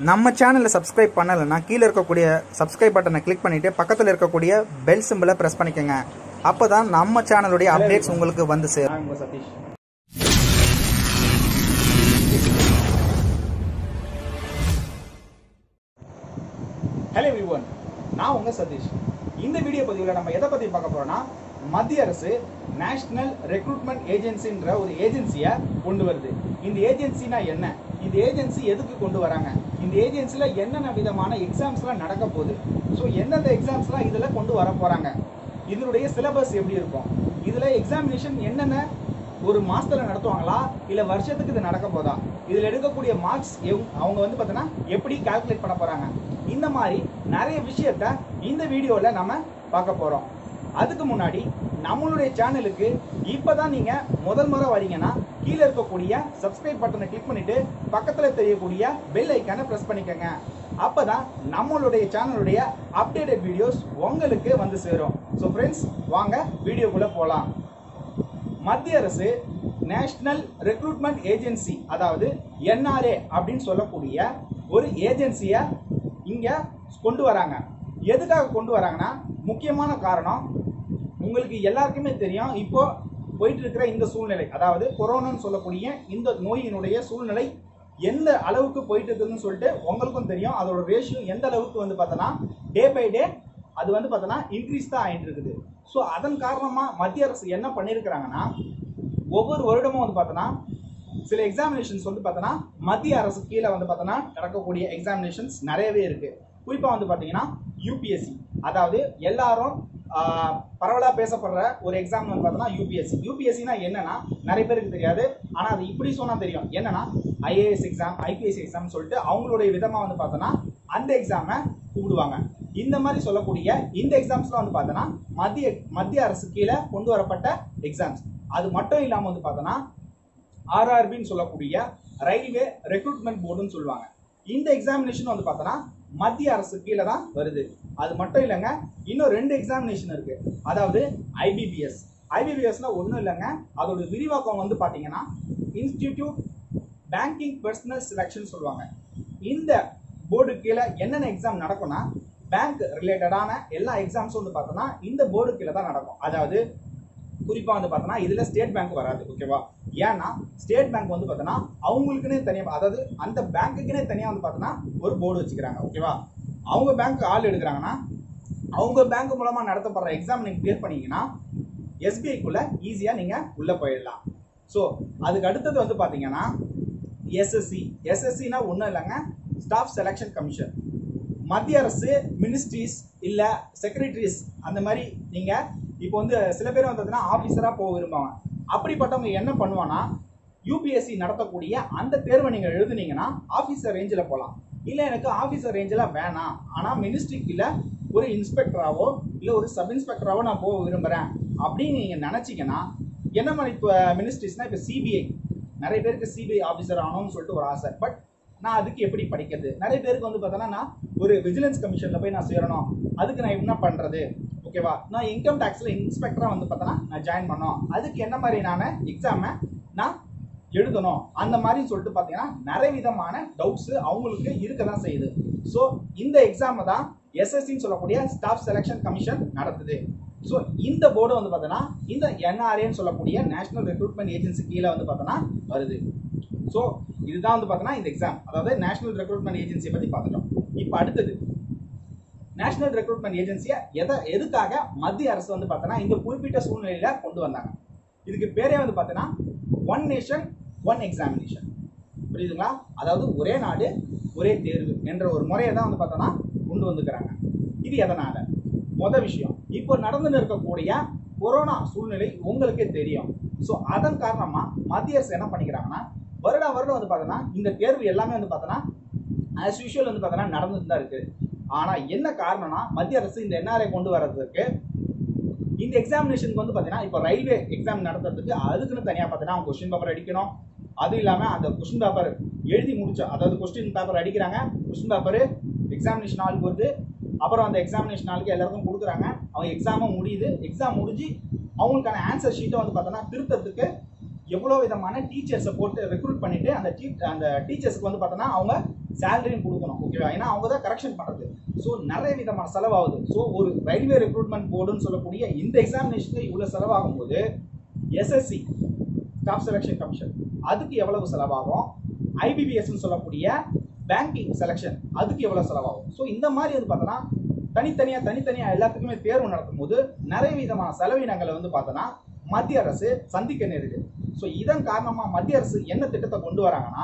நம்ம சேனலை சப்ஸ்கிரைப் பண்ணலைன்னா கீழே இருக்கக்கூடிய சப்ஸ்கிரைப் பட்டனை கிளிக் பண்ணிட்டு பக்கத்தில் இருக்கக்கூடிய பெல் சிம்பிளை ப்ரெஸ் பண்ணிக்கோங்க அப்போ தான் நம்ம சேனலுடைய அப்டேட்ஸ் உங்களுக்கு வந்து சேரும் நான் உங்க சதீஷ் ஹலோ எவ்ரிவன் நான் உங்க சதீஷ் இந்த வீடியோ பதிவில் நம்ம எதை பத்தி பார்க்க போறோம்னா மத்திய அரசு நேஷனல் ரெக்ரூட்மெண்ட் ஏஜென்சின்ற ஒரு ஏஜென்சியை கொண்டு வருது இந்த ஏஜென்சினா என்ன இந்த ஏஜென்சி எதுக்கு கொண்டு வராங்க இந்த ஏஜென்சில என்னென்ன விதமான எக்ஸாம்ஸ்லாம் நடக்க போகுது ஸோ எந்தெந்த எக்ஸாம்ஸ்லாம் இதுல கொண்டு வர போறாங்க இதனுடைய சிலபஸ் எப்படி இருக்கும் இதுல எக்ஸாமினேஷன் என்னென்ன ஒரு மாசத்துல நடத்துவாங்களா இல்ல வருஷத்துக்கு இது நடக்க போதா இதுல எடுக்கக்கூடிய மார்க்ஸ் அவங்க வந்து பார்த்தோன்னா எப்படி கால்குலேட் பண்ண போறாங்க இந்த மாதிரி நிறைய விஷயத்த இந்த வீடியோல நம்ம பார்க்க போறோம் அதுக்கு முன்னாடி நம்மளுடைய சேனலுக்கு இப்பதான் நீங்க முதல் முறை வரீங்கன்னா கீழே இருக்கக்கூடிய சப்ஸ்கிரைப் பட்டனை கிளிக் பண்ணிட்டு பக்கத்துல தெரியக்கூடிய பெல் ஐக்கானை பிரஸ் பண்ணிக்கோங்க அப்பதான் நம்மளுடைய சேனலுடைய அப்டேட்டட் வீடியோஸ் உங்களுக்கு வந்து சேரும் ஸோ ஃப்ரெண்ட்ஸ் வாங்க வீடியோக்குள்ள போலாம் மத்திய அரசு நேஷனல் ரெக்ரூட்மெண்ட் ஏஜென்சி அதாவது என்ஆர்ஏ அப்படின்னு சொல்லக்கூடிய ஒரு ஏஜென்சியை இங்க கொண்டு வராங்க எதுக்காக கொண்டு வராங்கன்னா முக்கியமான காரணம் உங்களுக்கு எல்லாருக்குமே தெரியும் இப்போ போயிட்டு இருக்கிற இந்த சூழ்நிலை அதாவது கொரோனான்னு சொல்லக்கூடிய இந்த நோயினுடைய சூழ்நிலை எந்த அளவுக்கு போயிட்டு இருக்குதுன்னு சொல்லிட்டு உங்களுக்கும் தெரியும் அதோட ரேஷியோ எந்த அளவுக்கு வந்து பார்த்தோன்னா டே பை டே அது வந்து பார்த்தோன்னா இன்க்ரீஸ் தான் ஆயிட்டு இருக்குது ஸோ அதன் காரணமாக மத்திய அரசு என்ன பண்ணியிருக்கிறாங்கன்னா ஒவ்வொரு வருடமும் வந்து பார்த்தோன்னா சில எக்ஸாமினேஷன்ஸ் வந்து பார்த்தோன்னா மத்திய அரசு கீழே வந்து பார்த்தோன்னா நடக்கக்கூடிய எக்ஸாமினேஷன்ஸ் நிறையவே இருக்கு குறிப்பாக வந்து பார்த்தீங்கன்னா யூபிஎஸ்சி அதாவது எல்லாரும் ஆஹ், பரவலா பேசப்படுற ஒரு எக்ஸாம் வந்து பார்த்தோன்னா யூபிஎஸ்சி யூபிஎஸ்சினா என்னன்னா நிறைய பேருக்கு தெரியாது ஆனால் அது இப்படி சொன்னா தெரியும் என்னன்னா ஐஏஎஸ் எக்ஸாம் ஐபிஎஸ் எக்ஸாம் சொல்லிட்டு அவங்களுடைய விதமாக வந்து பார்த்தோன்னா அந்த எக்ஸாமை கூப்பிடுவாங்க இந்த மாதிரி சொல்லக்கூடிய இந்த எக்ஸாம்ஸ்லாம் வந்து பார்த்தோன்னா மத்திய மத்திய அரசு கீழே கொண்டு வரப்பட்ட எக்ஸாம்ஸ் அது மட்டும் இல்லாமல் வந்து பார்த்தோன்னா ஆர்ஆர்பின்னு சொல்லக்கூடிய ரயில்வே ரெக்ரூட்மெண்ட் போர்டுன்னு சொல்லுவாங்க இந்த எக்ஸாமினேஷன் வந்து பார்த்தோன்னா மத்திய அரசு கீழே தான் வருது அது மட்டும் இல்லைங்க இன்னும் ரெண்டு எக்ஸாமினேஷன் இருக்கு அதாவது ஐபிபிஎஸ் ஐபிபிஎஸ்னா ஒன்றும் இல்லைங்க அதோட விரிவாக்கம் வந்து பார்த்தீங்கன்னா இன்ஸ்டிடியூட் பேங்கிங் பர்சனல் செலெக்ஷன் சொல்லுவாங்க இந்த போர்டு கீழே என்னென்ன எக்ஸாம் நடக்கும்னா பேங்க் ரிலேட்டடான எல்லா எக்ஸாம்ஸும் வந்து பார்த்தோன்னா இந்த போர்டு கீழே தான் நடக்கும் அதாவது குறிப்பா வந்து பார்த்தோன்னா இதுல ஸ்டேட் பேங்க் வராது ஓகேவா ஏன்னா ஸ்டேட் பேங்க் வந்து பார்த்தோன்னா அவங்களுக்குன்னே தனியா அதாவது அந்த பேங்க்குக்குன்னே தனியா வந்து பார்த்தோன்னா ஒரு போர்டு வச்சுக்கிறாங்க ஓகேவா அவங்க பேங்க் ஆள் எடுக்கிறாங்கன்னா அவங்க பேங்க் மூலமா நடத்தப்படுற எக்ஸாம் நீங்க கிளியர் பண்ணீங்கன்னா எஸ்பிஐக்குள்ள ஈஸியா நீங்க உள்ள போயிடலாம் ஸோ அதுக்கு அடுத்தது வந்து பாத்தீங்கன்னா எஸ்எஸ்சி எஸ்எஸ்சினா ஒன்றும் இல்லைங்க ஸ்டாஃப் செலெக்ஷன் கமிஷன் மத்திய அரசு மினிஸ்ட்ரிஸ் இல்ல செக்ரட்டரிஸ் அந்த மாதிரி நீங்க இப்போ வந்து சில பேர் வந்ததுன்னா ஆபீசரா போக விரும்புவாங்க அப்படிப்பட்டவங்க என்ன பண்ணுவானா யூபிஎஸ்சி நடத்தக்கூடிய அந்த தேர்வை நீங்க எழுதுனீங்கன்னா ஆபீசர் ரேஞ்சில் போகலாம் இல்ல எனக்கு ஆபீசர் ரேஞ்சில் வேணாம் ஆனா மினிஸ்ட்ரிக்கு இல்ல ஒரு இன்ஸ்பெக்டராவோ இல்ல ஒரு சப் இன்ஸ்பெக்டராவோ நான் போக விரும்புறேன் அப்படின்னு நீங்க நினைச்சீங்கன்னா என்ன மாதிரி இப்போ மினிஸ்ட்ரிஸ்னா இப்போ சிபிஐ நிறைய பேருக்கு சிபிஐ ஆஃபீஸர் ஆகணும்னு சொல்லிட்டு ஒரு ஆசை பட் நான் அதுக்கு எப்படி படிக்கிறது நிறைய பேருக்கு வந்து பார்த்தோன்னா நான் ஒரு விஜிலன்ஸ் கமிஷன்ல போய் நான் சேரணும் அதுக்கு நான் என்ன பண்றது ஓகேவா நான் இன்கம் டேக்ஸ்ல இன்ஸ்பெக்டரா வந்து பார்த்தோன்னா நான் ஜாயின் பண்ணோம் அதுக்கு என்ன மாதிரியான எக்ஸாமை நான் எழுதணும் அந்த மாதிரி சொல்லிட்டு பார்த்தீங்கன்னா நிறைய விதமான டவுட்ஸ் அவங்களுக்கு இருக்க தான் செய்யுது ஸோ இந்த எக்ஸாமை தான் எஸ்எஸ்சின்னு சொல்லக்கூடிய ஸ்டாஃப் செலெக்ஷன் கமிஷன் நடத்துது ஸோ இந்த போர்டு வந்து பார்த்தோன்னா இந்த என்ஆர்ஏன்னு சொல்லக்கூடிய நேஷனல் ரெக்ரூட்மெண்ட் ஏஜென்சி கீழே வந்து பார்த்தோன்னா வருது ஸோ இதுதான் வந்து பார்த்தோன்னா இந்த எக்ஸாம் அதாவது நேஷனல் ரெக்ரூட்மெண்ட் ஏஜென்சியை பற்றி பார்த்துட்டோம் இப்போ அடுத்தது நேஷனல் ரெக்ரூட்மெண்ட் ஏஜென்சியை எதை எதுக்காக மத்திய அரசு வந்து பார்த்தோன்னா இந்த குறிப்பிட்ட சூழ்நிலையில கொண்டு வந்தாங்க இதுக்கு பேரே வந்து பார்த்தோன்னா ஒன் நேஷன் ஒன் எக்ஸாமினேஷன் புரியுதுங்களா அதாவது ஒரே நாடு ஒரே தேர்வு என்ற ஒரு முறையை தான் வந்து பார்த்தோன்னா கொண்டு வந்துக்கிறாங்க இது எதனால முத விஷயம் இப்போ நடந்துன்னு இருக்கக்கூடிய கொரோனா சூழ்நிலை உங்களுக்கே தெரியும் ஸோ அதன் காரணமா மத்திய அரசு என்ன பண்ணிக்கிறாங்கன்னா வருடா வருடம் வந்து பார்த்தோன்னா இந்த தேர்வு எல்லாமே வந்து பார்த்தோன்னா ஆஸ் யூஷுவல் வந்து பார்த்தோன்னா நடந்துட்டு தான் இருக்கு ஆனா என்ன காரணம்னா மத்திய அரசு இந்த என்ஆர்ஐ கொண்டு வர்றதுக்கு இந்த எக்ஸாமினேஷனுக்கு வந்து பார்த்தீங்கன்னா இப்போ ரயில்வே எக்ஸாம் நடத்துறதுக்கு அதுக்குன்னு தனியாக பார்த்தீங்கன்னா அவங்க கொஸ்டின் பேப்பர் அடிக்கணும் அது இல்லாமல் அந்த கொஸ்டின் பேப்பர் எழுதி முடிச்ச அதாவது கொஸ்டின் பேப்பர் அடிக்கிறாங்க கொஸ்டின் பேப்பர் எக்ஸாமினேஷன் ஆளுக்கு வருது அப்புறம் அந்த எக்ஸாமினேஷன் ஆளுக்கு எல்லாருக்கும் கொடுக்குறாங்க அவங்க எக்ஸாமும் முடியுது எக்ஸாம் முடிஞ்சு அவங்களுக்கான ஆன்சர் ஷீட்டை வந்து பார்த்தோன்னா திருத்தத்துக்கு எவ்வளோ விதமான டீச்சர்ஸை போட்டு ரெக்ரூட் பண்ணிட்டு அந்த டீ அந்த டீச்சர்ஸ்க்கு வந்து பார்த்தோன்னா அவங்க சேலரியும் கொடுக்கணும் ஓகேவா ஏன்னா அவங்க தான் கரெக்ஷன் பண்றது ஸோ நிறைய விதமான செலவாகுது ஸோ ஒரு ரயில்வே ரெக்ரூட்மெண்ட் போர்டுன்னு சொல்லக்கூடிய இந்த எக்ஸாமினேஷனுக்கு இவ்வளோ செலவாகும் போது எஸ்எஸ்சி ஸ்டாஃப் செலெக்ஷன் கமிஷன் அதுக்கு எவ்வளவு செலவாகும் ஐபிபிஎஸ்ன்னு சொல்லக்கூடிய பேங்கிங் செலெக்ஷன் அதுக்கு எவ்வளவு செலவாகும் ஸோ இந்த மாதிரி வந்து பார்த்தோன்னா தனித்தனியா தனித்தனியா எல்லாத்துக்குமே தேர்வு நடத்தும் போது நிறைய விதமான செலவினங்களை வந்து பார்த்தோன்னா மத்திய அரசு சந்திக்க நேருது ஸோ இதன் காரணமா மத்திய அரசு என்ன திட்டத்தை கொண்டு வராங்கன்னா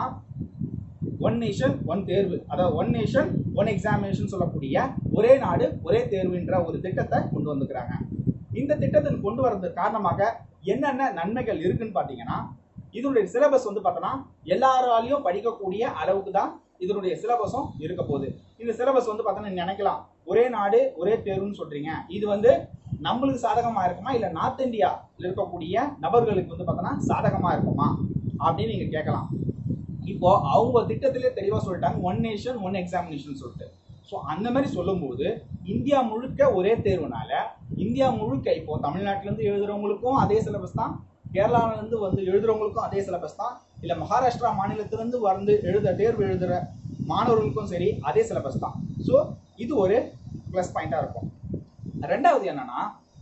ஒன் நேஷன் ஒன் தேர்வு அதாவது ஒன் நேஷன் ஒன் எக்ஸாமினேஷன் சொல்லக்கூடிய ஒரே நாடு ஒரே தேர்வுன்ற ஒரு திட்டத்தை கொண்டு வந்துக்கிறாங்க இந்த திட்டத்தின் கொண்டு வரதுக்கு காரணமாக என்னென்ன நன்மைகள் இருக்குன்னு பார்த்தீங்கன்னா இதனுடைய சிலபஸ் வந்து பார்த்தோன்னா எல்லாராலையும் படிக்கக்கூடிய அளவுக்கு தான் இதனுடைய சிலபஸும் இருக்க போகுது இந்த சிலபஸ் வந்து பார்த்தோன்னா நீங்க நினைக்கலாம் ஒரே நாடு ஒரே தேர்வுன்னு சொல்றீங்க இது வந்து நம்மளுக்கு சாதகமா இருக்குமா இல்ல நார்த் இந்தியாவில் இருக்கக்கூடிய நபர்களுக்கு வந்து பார்த்தோன்னா சாதகமா இருக்குமா அப்படின்னு நீங்க கேட்கலாம் இப்போ அவங்க திட்டத்திலே தெளிவா சொல்லிட்டாங்க ஒன் நேஷன் ஒன் எக்ஸாமினேஷன் சொல்லிட்டு ஸோ அந்த மாதிரி சொல்லும்போது இந்தியா முழுக்க ஒரே தேர்வுனால இந்தியா முழுக்க இப்போ தமிழ்நாட்டுல இருந்து எழுதுறவங்களுக்கும் அதே சிலபஸ் தான் கேரளால இருந்து வந்து எழுதுறவங்களுக்கும் அதே சிலபஸ் தான் இல்ல மகாராஷ்டிரா மாநிலத்தில இருந்து வந்து எழுத தேர்வு எழுதுற மாணவர்களுக்கும் சரி அதே சிலபஸ் தான் ஸோ இது ஒரு ப்ளஸ் பாயிண்டா இருக்கும் ரெண்டாவது என்னன்னா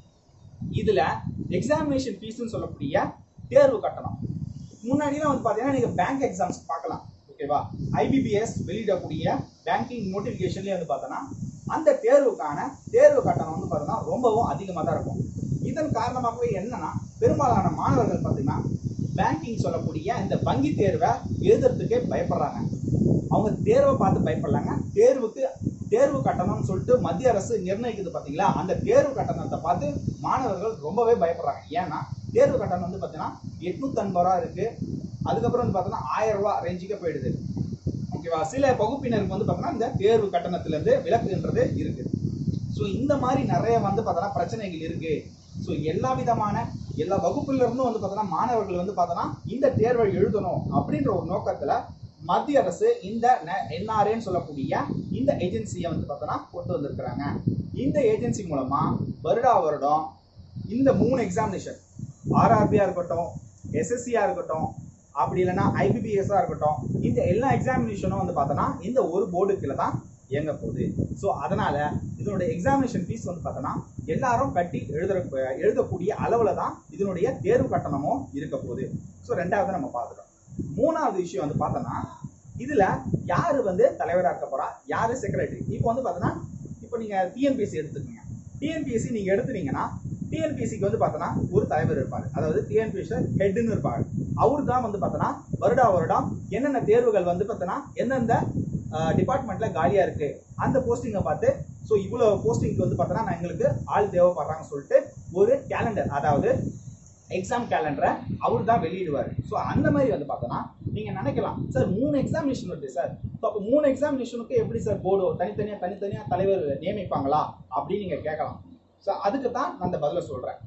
இதுல எக்ஸாமினேஷன் ஃபீஸ்னு சொல்லக்கூடிய தேர்வு கட்டணம் முன்னாடிலாம் வந்து பார்த்தீங்கன்னா நீங்க பேங்க் எக்ஸாம்ஸ் பார்க்கலாம் ஓகேவா ஐபிபிஎஸ் வெளியிடக்கூடிய பேங்கிங் நோட்டிஃபிகேஷன்லேயே வந்து பார்த்தோன்னா அந்த தேர்வுக்கான தேர்வு கட்டணம் வந்து பார்த்தோன்னா ரொம்பவும் அதிகமாக தான் இருக்கும் இதன் காரணமாகவே என்னன்னா பெரும்பாலான மாணவர்கள் பார்த்தீங்கன்னா பேங்கிங் சொல்லக்கூடிய இந்த வங்கி தேர்வை எழுதுறதுக்கே பயப்படுறாங்க அவங்க தேர்வை பார்த்து பயப்படலாங்க தேர்வுக்கு தேர்வு கட்டணம்னு சொல்லிட்டு மத்திய அரசு நிர்ணயிக்குது பார்த்தீங்களா அந்த தேர்வு கட்டணத்தை பார்த்து மாணவர்கள் ரொம்பவே பயப்படுறாங்க ஏன்னா தேர்வு கட்டணம் வந்து பார்த்தீங்கன்னா எட்நூத்தி ஐம்பது ரூபா இருக்கு அதுக்கப்புறம் வந்து பார்த்தோன்னா ஆயிரம் ரூபா ரேஞ்சுக்கு போயிடுது ஓகேவா சில வகுப்பினருக்கு வந்து பார்த்தோன்னா இந்த தேர்வு கட்டணத்திலேருந்து விலக்குன்றது இருக்கு ஸோ இந்த மாதிரி நிறைய வந்து பார்த்தோன்னா பிரச்சனைகள் இருக்கு ஸோ எல்லா விதமான எல்லா வகுப்புல இருந்தும் வந்து பார்த்தோன்னா மாணவர்கள் வந்து பார்த்தோன்னா இந்த தேர்வை எழுதணும் அப்படின்ற ஒரு நோக்கத்துல மத்திய அரசு இந்த என்ஆர்ஏன்னு சொல்லக்கூடிய இந்த ஏஜென்சியை வந்து பார்த்தோன்னா கொண்டு வந்திருக்கிறாங்க இந்த ஏஜென்சி மூலமா வருடா வருடம் இந்த மூணு எக்ஸாமினேஷன் ஆர்ஆர்பியா இருக்கட்டும் எஸ்எஸ்சியா இருக்கட்டும் அப்படி இல்லைன்னா ஐபிபிஎஸ்ஸா இருக்கட்டும் இந்த எல்லா எக்ஸாமினேஷனும் வந்து பார்த்தோன்னா இந்த ஒரு போர்டு கீழே தான் இயங்க போகுது ஸோ அதனால இதனுடைய எக்ஸாமினேஷன் ஃபீஸ் வந்து பார்த்தோன்னா எல்லாரும் கட்டி எழுதுற எழுதக்கூடிய அளவில் தான் இதனுடைய தேர்வு கட்டணமும் இருக்க போகுது ஸோ ரெண்டாவது நம்ம பார்த்துட்டோம் மூணாவது விஷயம் வந்து பார்த்தோன்னா இதுல யாரு வந்து தலைவராக இருக்க போறா யாரு செக்ரட்டரி இப்போ வந்து பார்த்தோன்னா இப்போ நீங்க டிஎன்பிஎஸ்சி எடுத்துக்கோங்க டிஎன்பிஎஸ்சி நீங்க எடுத்துனீங்கன்னா டிஎன்பிஎஸ்சிக்கு வந்து பார்த்தோன்னா ஒரு தலைவர் இருப்பாரு அதாவது டிஎன்பிஎஸ்சி ஹெட்னு இருப்பாங்க அவர் தான் வந்து பார்த்தோன்னா வருடா வருடம் என்னென்ன தேர்வுகள் வந்து பார்த்தோன்னா எந்தெந்த டிபார்ட்மெண்ட்ல காலியா இருக்கு அந்த போஸ்டிங்கை பார்த்து ஸோ இவ்வளோ போஸ்டிங்க்கு வந்து பார்த்தோன்னா நான் எங்களுக்கு ஆள் தேவைப்படுறாங்கன்னு சொல்லிட்டு ஒரு கேலண்டர் அதாவது எக்ஸாம் கேலண்டரை அவர் தான் வெளியிடுவார் ஸோ அந்த மாதிரி வந்து பார்த்தோன்னா நீங்கள் நினைக்கலாம் சார் மூணு எக்ஸாமினேஷன் வருது சார் ஸோ அப்போ மூணு எக்ஸாமினேஷனுக்கு எப்படி சார் போர்டு தனித்தனியாக தனித்தனியாக தலைவர் நியமிப்பாங்களா அப்படின்னு நீங்கள் கேட்கலாம் ஸோ அதுக்கு தான் நான் அந்த பதிலை சொல்கிறேன்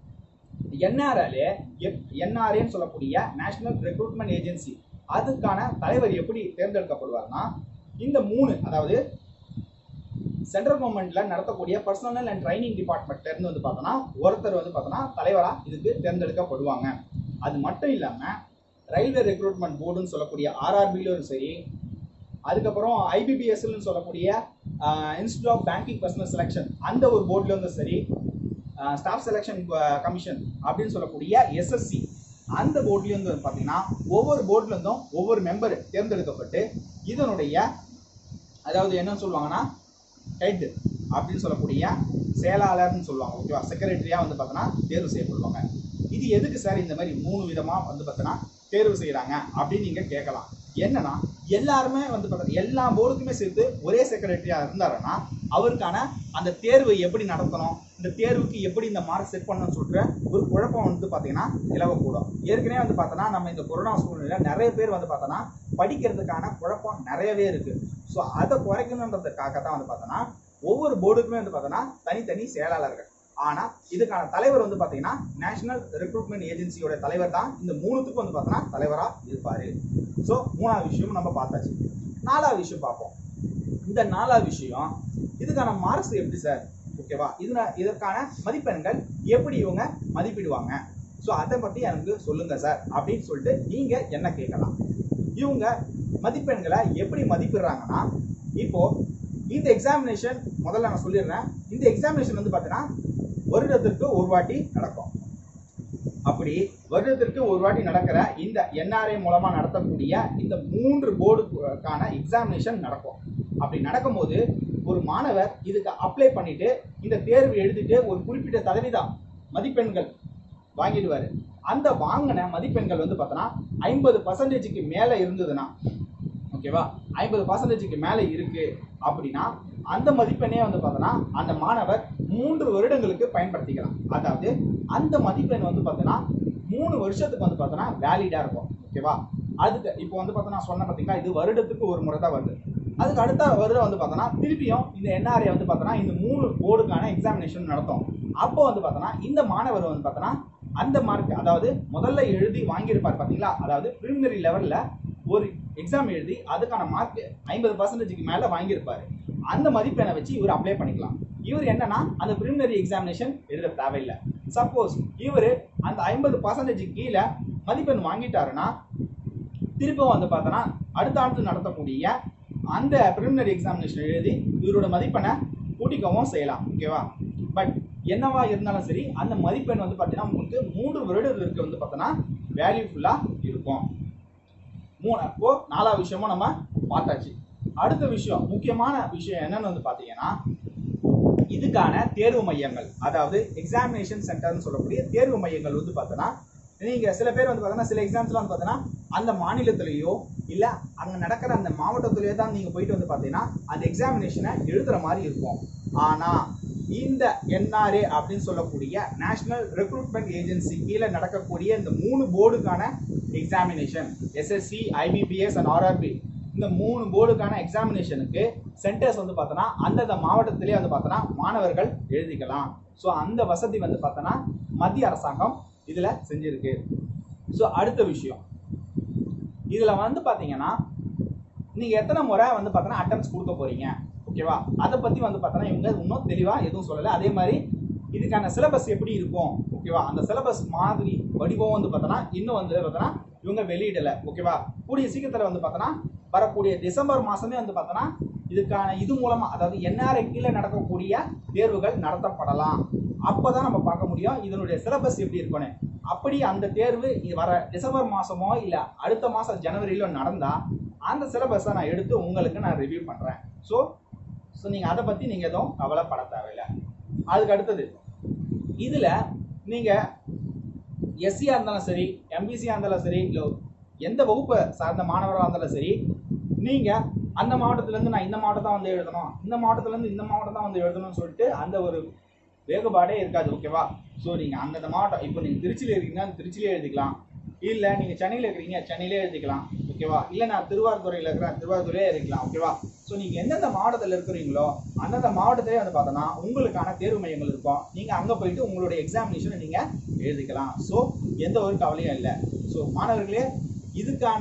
என்ஆர்ஏ என்ஆர்ஏன்னு சொல்லக்கூடிய நேஷனல் ரெக்ரூட்மெண்ட் ஏஜென்சி அதுக்கான தலைவர் எப்படி தேர்ந்தெடுக்கப்படுவார்னா இந்த மூணு அதாவது சென்ட்ரல் கவர்மெண்ட்ல நடத்தக்கூடிய பர்சனல் அண்ட் ட்ரைனிங் டிபார்ட்மெண்ட்ல இருந்து வந்து பார்த்தோன்னா ஒருத்தர் வந்து பார்த்தோன்னா தலைவரா இதுக்கு தேர்ந்தெடுக்கப்படுவாங்க அது மட்டும் இல்லாம ரயில்வே ரெக்ரூட்மெண்ட் போர்டுன்னு சொல்லக்கூடிய ஆர்ஆர்பிலும் சரி அதுக்கப்புறம் ஐபிபிஎஸ்ன்னு சொல்லக்கூடிய institute of banking personnel selection அந்த ஒரு போர்ட்ல இருந்தும் சரி ஸ்டாஃப் செலெக்ஷன் கமிஷன் அப்படின்னு சொல்லக்கூடிய எஸ்எஸ்சி அந்த போர்ட்லேருந்து வந்து பார்த்தீங்கன்னா ஒவ்வொரு போர்ட்லேருந்தும் ஒவ்வொரு மெம்பர் தேர்ந்தெடுக்கப்பட்டு இதனுடைய அதாவது என்ன சொல்லுவாங்கன்னா ஹெட் அப்படின்னு சொல்லக்கூடிய செயலாளர்னு சொல்லுவாங்க ஓகேவா செக்ரட்டரியா வந்து பார்த்தோன்னா தேர்வு செய்யப்படுவாங்க இது எதுக்கு சார் இந்த மாதிரி மூணு விதமா வந்து பார்த்தோன்னா தேர்வு செய்யறாங்க அப்படின்னு நீங்க கேட்கலாம் என்னன்னா எல்லாருமே வந்து பார்த்தா எல்லா போர்டுக்குமே சேர்த்து ஒரே செக்ரட்டரியா இருந்தாருன்னா அவருக்கான அந்த தேர்வை எப்படி நடத்தணும் இந்த தேர்வுக்கு எப்படி இந்த மார்க் செட் பண்ணணும்னு சொல்லிட்டு ஒரு குழப்பம் வந்து பார்த்தீங்கன்னா நிலவக்கூடும் ஏற்கனவே வந்து பார்த்தோன்னா நம்ம இந்த கொரோனா சூழ்நிலையில நிறைய பேர் வந்து பார்த்தோன்னா படிக்கிறதுக்கான குழப்பம் நிறையவே இருக்கு ஸோ அதை குறைக்கணுன்றதுக்காக தான் வந்து பார்த்தோன்னா ஒவ்வொரு போர்டுக்குமே வந்து பார்த்தோன்னா தனித்தனி செயலாளர்கள் ஆனா இதுக்கான தலைவர் வந்து பாத்தீங்கன்னா நேஷனல் ரெக்ரூட்மெண்ட் ஏஜென்சியோட தலைவர் தான் இந்த மூணுத்துக்கும் வந்து பார்த்தோன்னா தலைவரா இருப்பாரு ஸோ மூணாவது விஷயம் நம்ம பார்த்தாச்சு நாலாவது விஷயம் பார்ப்போம் இந்த நாலாவது விஷயம் இதுக்கான மார்க்ஸ் எப்படி சார் ஓகேவா இதுல இதற்கான மதிப்பெண்கள் எப்படி இவங்க மதிப்பிடுவாங்க ஸோ அதை பத்தி எனக்கு சொல்லுங்க சார் அப்படின்னு சொல்லிட்டு நீங்க என்ன கேட்கலாம் இவங்க மதிப்பெண்களை எப்படி மதிப்பிடுறாங்கன்னா இப்போ இந்த எக்ஸாமினேஷன் முதல்ல நான் சொல்லிடுறேன் இந்த எக்ஸாமினேஷன் வந்து பார்த்தீங்கன்னா வருடத்திற்கு ஒரு வாட்டி நடக்கும் அப்படி வருடத்திற்கு ஒரு வாட்டி நடக்கிற இந்த என்ஆர்ஐ மூலமா நடத்தக்கூடிய இந்த மூன்று போர்டுக்கான எக்ஸாமினேஷன் நடக்கும் அப்படி நடக்கும்போது ஒரு மாணவர் இதுக்கு அப்ளை பண்ணிட்டு இந்த தேர்வு எழுதிட்டு ஒரு குறிப்பிட்ட சதவீதம் மதிப்பெண்கள் வாங்கிடுவாரு அந்த வாங்கின மதிப்பெண்கள் வந்து பார்த்தோன்னா ஐம்பது பர்சன்டேஜுக்கு மேலே இருந்ததுன்னா ஓகேவா ஐம்பது பர்சன்டேஜுக்கு மேலே இருக்கு அப்படின்னா அந்த மதிப்பெண்ணே வந்து பார்த்தோன்னா அந்த மாணவர் மூன்று வருடங்களுக்கு பயன்படுத்திக்கலாம் அதாவது அந்த மதிப்பெண் வந்து பார்த்தோன்னா மூணு வருஷத்துக்கு வந்து பார்த்தோன்னா வேலிடா இருக்கும் ஓகேவா அதுக்கு இப்போ வந்து பார்த்தோன்னா சொன்ன பார்த்தீங்களா இது வருடத்துக்கு ஒரு முறை தான் வருது அதுக்கு அடுத்த வருடம் வந்து பார்த்தோன்னா திருப்பியும் இந்த என்ஆர்ஐ வந்து பார்த்தோன்னா இந்த மூணு போர்டுக்கான எக்ஸாமினேஷன் நடத்தும் அப்போ வந்து பார்த்தோன்னா இந்த மாணவர் வந்து பார்த்தோன்னா அந்த மார்க் அதாவது முதல்ல எழுதி வாங்கியிருப்பார் பார்த்தீங்களா அதாவது ப்ரிலிமினரி லெவலில் ஒரு எக்ஸாம் எழுதி அதுக்கான மார்க் ஐம்பது பர்சன்டேஜுக்கு மேலே வாங்கியிருப்பாரு அந்த மதிப்பெண்ணை வச்சு இவர் அப்ளை பண்ணிக்கலாம் இவர் என்னன்னா அந்த ப்ரிலிமினரி எக்ஸாமினேஷன் எழுத தேவையில்லை சப்போஸ் இவர் அந்த ஐம்பது பர்சன்டேஜுக்கு கீழே மதிப்பெண் வாங்கிட்டாருன்னா திருப்பவும் வந்து பார்த்தோன்னா அடுத்த ஆண்டு நடத்தக்கூடிய அந்த ப்ரிலிமினரி எக்ஸாமினேஷன் எழுதி இவரோட மதிப்பெண்ணை கூட்டிக்கவும் செய்யலாம் ஓகேவா பட் என்னவா இருந்தாலும் சரி அந்த மதிப்பெண் வந்து பார்த்தீங்கன்னா உங்களுக்கு மூன்று வருடத்திற்கு வந்து பார்த்தோன்னா வேல்யூஃபுல்லாக இருக்கும் மூணு அப்போ நாலாவது விஷயமும் நம்ம பார்த்தாச்சு அடுத்த விஷயம் முக்கியமான விஷயம் என்னன்னு வந்து பார்த்தீங்கன்னா இதுக்கான தேர்வு மையங்கள் அதாவது எக்ஸாமினேஷன் சென்டர்னு சொல்லக்கூடிய தேர்வு மையங்கள் வந்து பார்த்தோன்னா நீங்க சில பேர் வந்து பார்த்தோன்னா சில எக்ஸாம்ஸ்லாம் வந்து பார்த்தோன்னா அந்த மாநிலத்திலேயோ இல்ல அங்க நடக்கிற அந்த மாவட்டத்திலேயோ தான் நீங்க போயிட்டு வந்து பார்த்தீங்கன்னா அந்த எக்ஸாமினேஷனை எழுதுற மாதிரி இருக்கும் ஆனா இந்த என்ஆர்ஏ அப்படின்னு சொல்லக்கூடிய நேஷனல் ரெக்ரூட்மெண்ட் ஏஜென்சி கீழே நடக்கக்கூடிய இந்த மூணு போர்டுக்கான examination SSC IBPS and RRB இந்த மூணு போர்டுக்கான எக்ஸாமினேஷனுக்கு சென்டர்ஸ் வந்து பார்த்தோன்னா அந்தந்த மாவட்டத்திலே வந்து பார்த்தோன்னா மாணவர்கள் எழுதிக்கலாம் ஸோ அந்த வசதி வந்து பார்த்தோன்னா மத்திய அரசாங்கம் இதில் செஞ்சிருக்கு ஸோ அடுத்த விஷயம் இதில் வந்து பார்த்தீங்கன்னா நீங்கள் எத்தனை முறை வந்து பார்த்தோன்னா அட்டம்ஸ் கொடுக்க போறீங்க ஓகேவா அதை பற்றி வந்து பார்த்தோன்னா இவங்க இன்னும் தெளிவாக எதுவும் சொல்லலை அதே மாதிரி இதுக்கான சிலபஸ் எப்படி இருக்கும் ஓகேவா அந்த சிலபஸ் மாதிரி வடிவம் வந்து பார்த்தோன்னா இன்னும் வந்து பார்த்தோன்னா இவங்க வெளியிடலை ஓகேவா கூடிய சீக்கிரத்தில் வந்து பார்த்தோன்னா வரக்கூடிய டிசம்பர் மாதமே வந்து பார்த்தோன்னா இதுக்கான இது மூலமாக அதாவது என்ஆர்ஐ கீழே நடக்கக்கூடிய தேர்வுகள் நடத்தப்படலாம் அப்போ தான் நம்ம பார்க்க முடியும் இதனுடைய சிலபஸ் எப்படி இருக்கும்னு அப்படி அந்த தேர்வு இது வர டிசம்பர் மாதமோ இல்லை அடுத்த மாதம் ஜனவரியிலோ நடந்தால் அந்த சிலபஸை நான் எடுத்து உங்களுக்கு நான் ரிவ்யூ பண்ணுறேன் ஸோ ஸோ நீங்கள் அதை பற்றி நீங்கள் எதுவும் கவலைப்பட தேவையில்லை அதுக்கு அடுத்தது இதில் நீங்கள் எஸ்சியாக இருந்தாலும் சரி எம்பிசியாக இருந்தாலும் சரி இல்லை எந்த வகுப்பை சார்ந்த மாணவராக இருந்தாலும் சரி நீங்கள் அந்த மாவட்டத்துலேருந்து நான் இந்த மாவட்டம் தான் வந்து எழுதணும் இந்த மாவட்டத்துலேருந்து இந்த மாவட்டம் தான் வந்து எழுதணும்னு சொல்லிட்டு அந்த ஒரு வேறுபாடே இருக்காது ஓகேவா ஸோ நீங்கள் அந்தந்த மாவட்டம் இப்போ நீங்கள் திருச்சியில் இருக்கீங்கன்னா திருச்சியிலே எழுதிக்கலாம் இல்லை நீங்கள் சென்னையில் இருக்கிறீங்க சென்னையிலே எழுதிக்கலாம் ஓகேவா இல்லை நான் திருவாரூரையில் இருக்கிறேன் திருவாரூரே இருக்கலாம் ஓகேவா ஸோ நீங்கள் எந்தெந்த மாவட்டத்தில் இருக்கிறீங்களோ அந்தந்த மாவட்டத்திலே வந்து பார்த்தோன்னா உங்களுக்கான தேர்வு மையங்கள் இருக்கும் நீங்கள் அங்கே போயிட்டு உங்களுடைய எக்ஸாமினேஷனை நீங்கள் எழுதிக்கலாம் ஸோ எந்த ஒரு கவலையும் இல்லை ஸோ மாணவர்களே இதுக்கான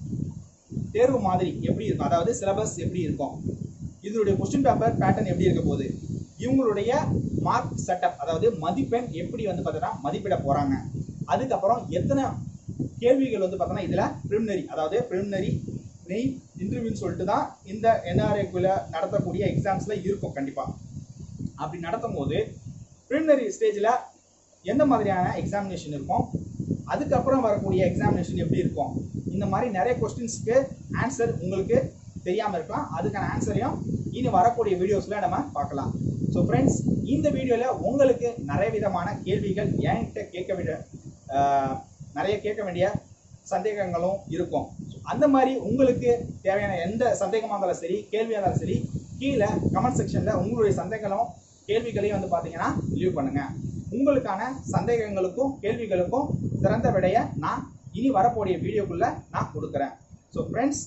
தேர்வு மாதிரி எப்படி இருக்கும் அதாவது சிலபஸ் எப்படி இருக்கும் இதனுடைய கொஸ்டின் பேப்பர் பேட்டர்ன் எப்படி இருக்க போகுது இவங்களுடைய மார்க் செட்டப் அதாவது மதிப்பெண் எப்படி வந்து பார்த்தோன்னா மதிப்பிட போகிறாங்க அதுக்கப்புறம் எத்தனை கேள்விகள் வந்து பார்த்தோன்னா இதில் ப்ரிலிமினரி அதாவது ப்ரிலிமினரி மெயின் இன்டர்வியூன்னு சொல்லிட்டு தான் இந்த என்ஆர்ஏக்குள்ள நடத்தக்கூடிய எக்ஸாம்ஸில் இருக்கும் கண்டிப்பாக அப்படி நடத்தும் போது ப்ரிலிமினரி ஸ்டேஜில் எந்த மாதிரியான எக்ஸாமினேஷன் இருக்கும் அதுக்கப்புறம் வரக்கூடிய எக்ஸாமினேஷன் எப்படி இருக்கும் இந்த மாதிரி நிறைய கொஸ்டின்ஸ்க்கு ஆன்சர் உங்களுக்கு தெரியாமல் இருக்கலாம் அதுக்கான ஆன்சரையும் இனி வரக்கூடிய வீடியோஸில் நம்ம பார்க்கலாம் ஸோ ஃப்ரெண்ட்ஸ் இந்த வீடியோவில் உங்களுக்கு நிறைய விதமான கேள்விகள் என்கிட்ட கேட்க வேண்டிய ஆஹ், நிறைய கேட்க வேண்டிய சந்தேகங்களும் இருக்கும் So, அந்த மாதிரி உங்களுக்கு தேவையான எந்த சந்தேகமாக இருந்தாலும் சரி கேள்வியாக இருந்தாலும் சரி கீழே கமெண்ட் செக்ஷனில் உங்களுடைய சந்தேகங்களும் கேள்விகளையும் வந்து பார்த்தீங்கன்னா லீவ் பண்ணுங்க உங்களுக்கான சந்தேகங்களுக்கும் கேள்விகளுக்கும் சிறந்த விடைய நான் இனி வரக்கூடிய வீடியோக்குள்ள நான் கொடுக்குறேன் ஸோ ஃப்ரெண்ட்ஸ்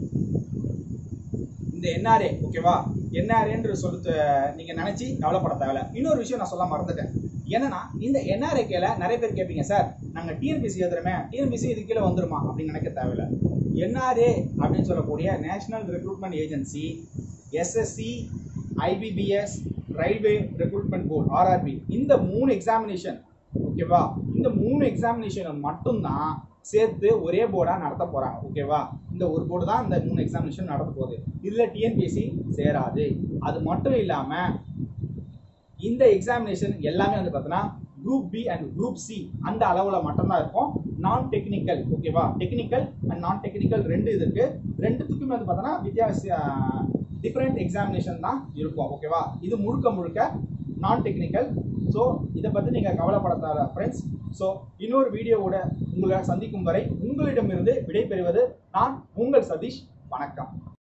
இந்த என்ஆர்ஏ ஓகேவா என்ஆர்ஏன்ற சொல்லிட்டு நீங்க நினைச்சு கவலைப்பட தேவையில்ல இன்னொரு விஷயம் நான் சொல்ல மறந்துட்டேன் என்னன்னா இந்த என்ஆர்ஏ கீழே நிறைய பேர் கேட்பீங்க சார் நாங்க டிஎன்பிசி எழுதுறோமே டிஎன்பிசி இது கீழே வந்துருமா அப்படின்னு நினைக்க தேவையில்ல என்ஆர்ஏ அப்படின்னு சொல்லக்கூடிய national recruitment agency SSC IBPS railway recruitment board RRB இந்த மூணு எக்ஸாமினேஷன் ஓகேவா இந்த மூணு எக்ஸாமினேஷன் மட்டும்தான் சேர்த்து ஒரே போர்டா நடத்த போறாங்க ஓகேவா இந்த ஒரு போர்டு தான் இந்த மூணு எக்ஸாமினேஷன் நடத்த போகுது இதுல டிஎன்பிஎஸ்சி சேராது அது மட்டும் இல்லாம இந்த எக்ஸாமினேஷன் எல்லாமே வந்து பார்த்தீங்கன்னா group B and group C அந்த அளவில் மட்டும்தான் இருக்கும் நான் டெக்னிக்கல் ஓகேவா டெக்னிக்கல் அண்ட் நான் டெக்னிக்கல் ரெண்டு இது இருக்கு ரெண்டுத்துக்குமே வந்து பார்த்தோன்னா வித்தியாச டிஃப்ரெண்ட் எக்ஸாமினேஷன் தான் இருக்கும் ஓகேவா இது முழுக்க முழுக்க நான் டெக்னிக்கல் ஸோ இதை பற்றி நீங்கள் கவலைப்பட ஃப்ரெண்ட்ஸ் ஸோ இன்னொரு வீடியோவோட உங்களை சந்திக்கும் வரை உங்களிடமிருந்து விடைபெறுவது நான் உங்கள் சதீஷ் வணக்கம்